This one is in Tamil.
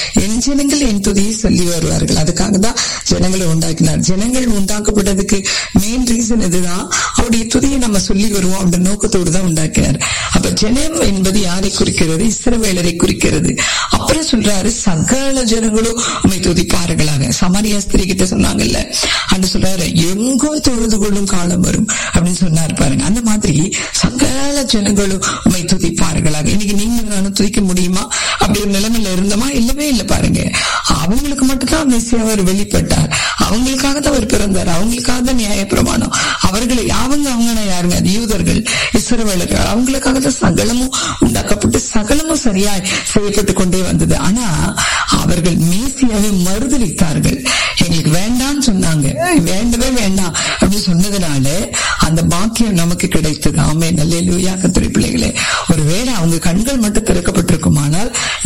என் ஜனங்கள் என் துதியை சொல்லி வருவார்கள் அதுக்காக தான் ஜனங்களை உண்டாக்கினார் ஜனங்கள் உண்டாக்கப்பட்டதுக்கு மெயின் ரீசன் இதுதான் அவருடைய துதியை நம்ம சொல்லி வருவோம் அப்படின்ற நோக்கத்தோடு தான் உண்டாக்கினார் அப்ப ஜனம் என்பது யாரை குறிக்கிறது இஸ்ரவேலரை குறிக்கிறது அப்புறம் சொல்றாரு சகல ஜனங்களும் உண்மை துதிப்பார்களாக சமாரியா ஸ்திரி கிட்ட சொன்னாங்கல்ல அன்று சொல்றாரு எங்கோ தொழுது கொள்ளும் காலம் வரும் அப்படின்னு சொன்னார் பாருங்க அந்த மாதிரி சகல ஜனங்களும் உண்மை துதிப்பார்களாக இன்னைக்கு நீங்க நானும் துதிக்க முடியுமா அப்படி ஒரு நிலைமையில இருந்தோமா இல்லவே இல்லை பாருங்க அவங்களுக்கு மட்டும்தான் மெஸ்ஸியாவர் வெளிப்பட்டார் அவங்களுக்காக தான் அவர் பிறந்தார் அவங்களுக்காக தான் நியாய பிரமாணம் அவர்களை அவங்க அவங்க யாருங்க அது யூதர்கள் இஸ்ரவேலர்கள் அவங்களுக்காக தான் சகலமும் உண்டாக்கப்பட்டு சகலமும் சரியாய் செய்யப்பட்டு கொண்டே வந்தது ஆனா அவர்கள் மேசியாவை மறுதளித்தார்கள் எங்களுக்கு வேண்டாம்னு சொன்னாங்க வேண்டவே வேண்டாம் அப்படின்னு சொன்னதுனால அந்த பாக்கியம் நமக்கு கிடைத்தது ஆமே நல்ல லூயா கத்திரி பிள்ளைகளே ஒருவேளை அவங்க கண்கள் மட்டும் திறக்கப்பட்டிருக்குமானால்